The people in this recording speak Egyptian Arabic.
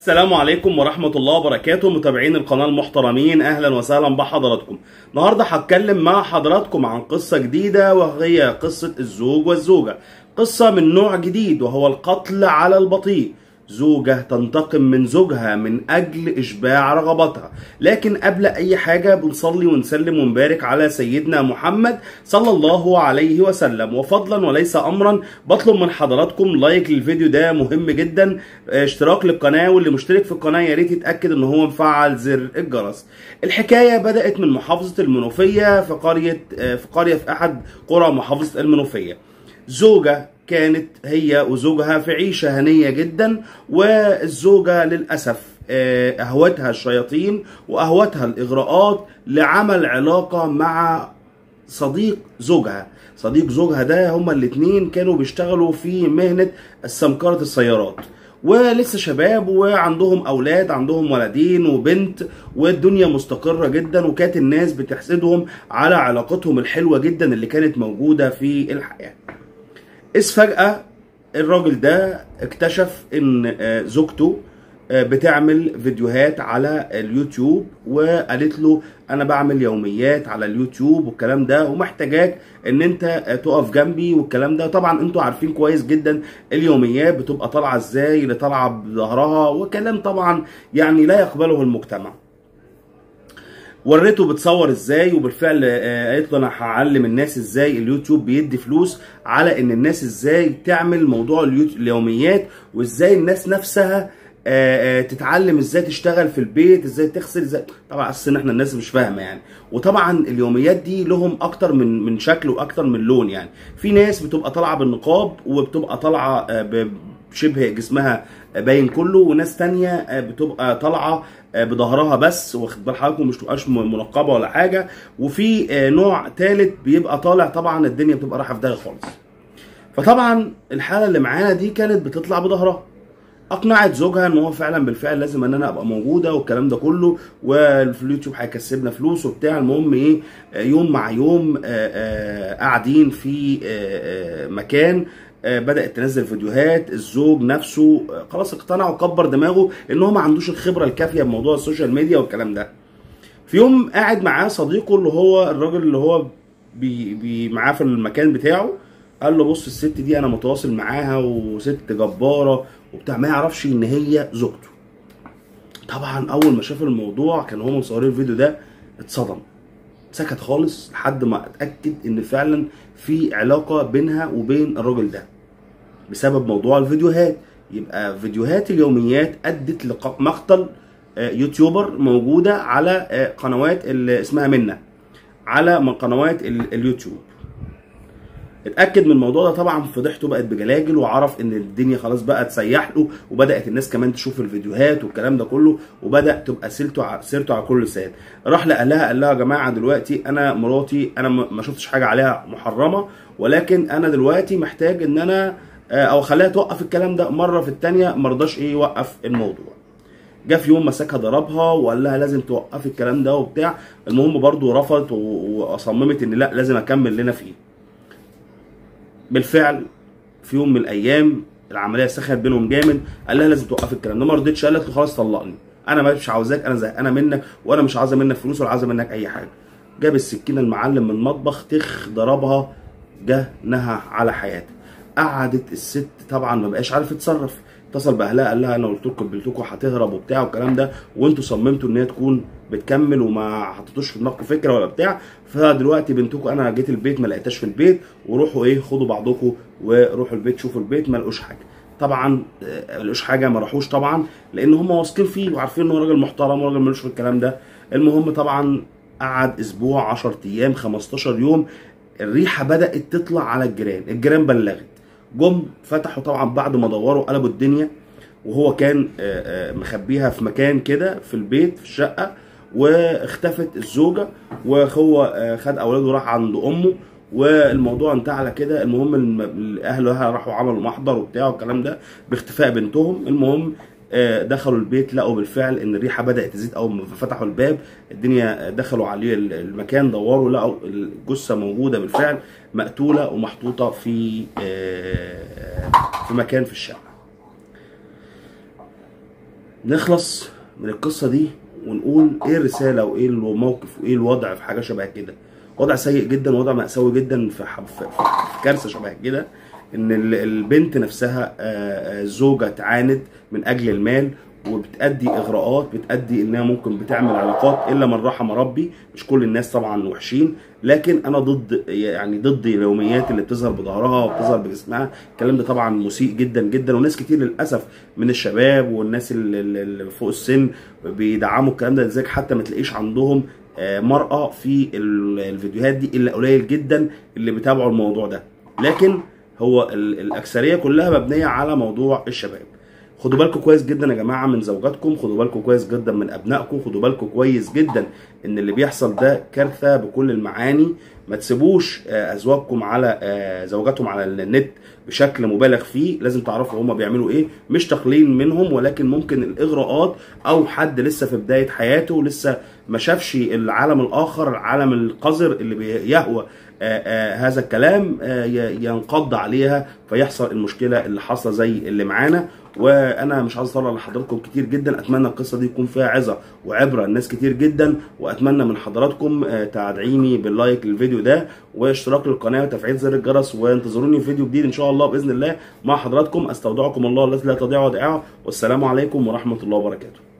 السلام عليكم ورحمة الله وبركاته متابعين القناة المحترمين أهلا وسهلا بحضراتكم النهاردة هتكلم مع حضراتكم عن قصة جديدة وهي قصة الزوج والزوجة قصة من نوع جديد وهو القتل على البطيء زوجة تنتقم من زوجها من أجل إشباع رغبتها لكن قبل أي حاجة بنصلي ونسلم ونبارك على سيدنا محمد صلى الله عليه وسلم وفضلا وليس أمرا بطلب من حضراتكم لايك للفيديو ده مهم جدا اشتراك للقناة واللي مشترك في القناة يا ريت يتأكد ان هو مفعل زر الجرس الحكاية بدأت من محافظة المنوفية في قرية في قرية في أحد قرى محافظة المنوفية زوجة كانت هي وزوجها في عيشة هنية جدا والزوجة للأسف أهوتها الشياطين وأهوتها الإغراءات لعمل علاقة مع صديق زوجها صديق زوجها ده هما الاتنين كانوا بيشتغلوا في مهنة سمكرة السيارات ولسه شباب وعندهم اولاد عندهم ولدين وبنت والدنيا مستقره جدا وكانت الناس بتحسدهم على علاقتهم الحلوه جدا اللي كانت موجوده في الحياه إذ فجأة الراجل ده اكتشف إن زوجته بتعمل فيديوهات على اليوتيوب وقالت له انا بعمل يوميات على اليوتيوب والكلام ده ومحتاجاك ان انت تقف جنبي والكلام ده طبعا انتوا عارفين كويس جدا اليوميات بتبقى طالعه ازاي اللي طالعه بظهرها وكلام طبعا يعني لا يقبله المجتمع وريته بتصور ازاي وبالفعل قالت له انا هعلم الناس ازاي اليوتيوب بيدي فلوس على ان الناس ازاي تعمل موضوع اليوميات وازاي الناس نفسها تتعلم ازاي تشتغل في البيت ازاي تغسل ازاي طبعا اصل احنا الناس مش فاهمه يعني وطبعا اليوميات دي لهم اكتر من من شكل واكتر من لون يعني في ناس بتبقى طالعه بالنقاب وبتبقى طالعه شبه جسمها باين كله وناس تانية بتبقى طالعه بظهرها بس واخد بال حضراتكم مش تبقاش منقبه ولا حاجه وفي نوع ثالث بيبقى طالع طبعا الدنيا بتبقى رايحه في داهيه خالص فطبعا الحاله اللي معانا دي كانت بتطلع بظهرها اقنعت زوجها ان هو فعلا بالفعل لازم ان انا ابقى موجوده والكلام ده كله وفي اليوتيوب هيكسبنا فلوس وبتاع المهم ايه يوم مع يوم قاعدين في مكان بدات تنزل فيديوهات الزوج نفسه خلاص اقتنع وكبر دماغه ان هو ما عندوش الخبره الكافيه بموضوع السوشيال ميديا والكلام ده في يوم قاعد معاه صديقه اللي هو الراجل اللي هو بي بي معاه في المكان بتاعه قال له بص الست دي انا متواصل معاها وست جباره وبتاع ما يعرفش ان هي زوجته طبعا اول ما شاف الموضوع كان هم مصورين الفيديو ده اتصدم سكت خالص لحد ما اتاكد ان فعلا في علاقه بينها وبين الراجل ده بسبب موضوع الفيديوهات يبقى فيديوهات اليوميات ادت لمقتل يوتيوبر موجوده على قنوات اللي اسمها منا على من قنوات اليوتيوب اتاكد من الموضوع ده طبعا فضحته بقت بجلاجل وعرف ان الدنيا خلاص بقى تسيح له وبدات الناس كمان تشوف الفيديوهات والكلام ده كله وبدا تبقى سيرته على سيرته على كل لسان راح لأهلها قال لها يا جماعه دلوقتي انا مراتي انا ما شفتش حاجه عليها محرمه ولكن انا دلوقتي محتاج ان انا او خليها توقف الكلام ده مره في الثانيه ما رضاش ايه يوقف الموضوع جه في يوم مسكها ضربها وقال لها لازم توقفي الكلام ده وبتاع المهم برضو رفضت وصممت ان لا لازم اكمل لنا فيه بالفعل في يوم من الايام العمليه سخنت بينهم جامد قال لها لازم توقفي الكلام ده ما رضتش قالت له خلاص طلقني انا مش عاوزاك انا زهقانه منك وانا مش عاوزه منك فلوس ولا عاوزه منك اي حاجه جاب السكينه المعلم من المطبخ تخ ضربها جه نهى على حياتها قعدت الست طبعا ما بقاش عارف يتصرف اتصل باهلها قال لها انا قلت لكم قلت لكم هتهرب وبتاع والكلام ده وانتوا صممتوا ان هي تكون بتكمل وما حطيتوش في دماغكم فكره ولا بتاع فدلوقتي بنتكم انا جيت البيت ما لقيتهاش في البيت وروحوا ايه خدوا بعضكم وروحوا البيت شوفوا البيت ما لقوش حاجه طبعا ما لقوش حاجه ما راحوش طبعا لان هم واثقين فيه وعارفين ان هو راجل محترم وراجل ملوش في الكلام ده المهم طبعا قعد اسبوع 10 ايام 15 يوم الريحه بدات تطلع على الجيران الجيران بلغت جم فتحوا طبعا بعد ما دوروا قلبوا الدنيا وهو كان مخبيها في مكان كده في البيت في الشقه واختفت الزوجه وهو خد اولاده وراح عند امه والموضوع انتهى على كده المهم اهلها راحوا عملوا محضر وبتاع والكلام ده باختفاء بنتهم المهم دخلوا البيت لقوا بالفعل ان الريحه بدات تزيد اول ما فتحوا الباب الدنيا دخلوا عليه المكان دوروا لقوا الجثه موجوده بالفعل مقتوله ومحطوطه في في مكان في الشقه نخلص من القصه دي ونقول ايه الرساله وايه الموقف وايه الوضع في حاجه شبه كده وضع سيء جدا وضع مأساوي جدا في ح- في في- في كارثه شبه كده ان ال- البنت نفسها آه، آه، زوجه تعاند من اجل المال وبتأدي اغراءات بتأدي انها ممكن بتعمل علاقات الا من رحم ربي مش كل الناس طبعا وحشين لكن انا ضد يعني ضد اليوميات اللي بتظهر بظهرها وبتظهر بجسمها الكلام ده طبعا مسيء جدا جدا وناس كتير للاسف من الشباب والناس اللي اللي فوق السن بيدعموا الكلام ده لذلك حتى ما تلاقيش عندهم آه، مرأة في ال- الفيديوهات دي الا قليل جدا اللي بيتابعوا الموضوع ده لكن هو ال- الاكثريه كلها مبنيه على موضوع الشباب خدوا بالكم كويس جدا يا جماعه من زوجاتكم خدوا بالكم كويس جدا من ابنائكم خدوا بالكم كويس جدا ان اللي بيحصل ده كارثه بكل المعاني ما تسيبوش آه، ازواجكم على آه، زوجاتهم على النت بشكل مبالغ فيه لازم تعرفوا هما بيعملوا ايه مش تقليل منهم ولكن ممكن الاغراءات او حد لسه في بدايه حياته لسه ما شافش العالم الاخر العالم القذر اللي بيهوى آه، آه، هذا الكلام آه، ي- ينقض عليها فيحصل المشكله اللي حاصله زي اللي معانا وانا مش عايز اطلع لحضراتكم كتير جدا اتمنى القصه دي يكون فيها عظه وعبره لناس كتير جدا واتمنى من حضراتكم آه، تدعيمي باللايك للفيديو ده واشتراك للقناه وتفعيل زر الجرس وانتظروني في فيديو جديد ان شاء الله باذن الله مع حضراتكم استودعكم الله الذي لا تضيع ودائعه والسلام عليكم ورحمه الله وبركاته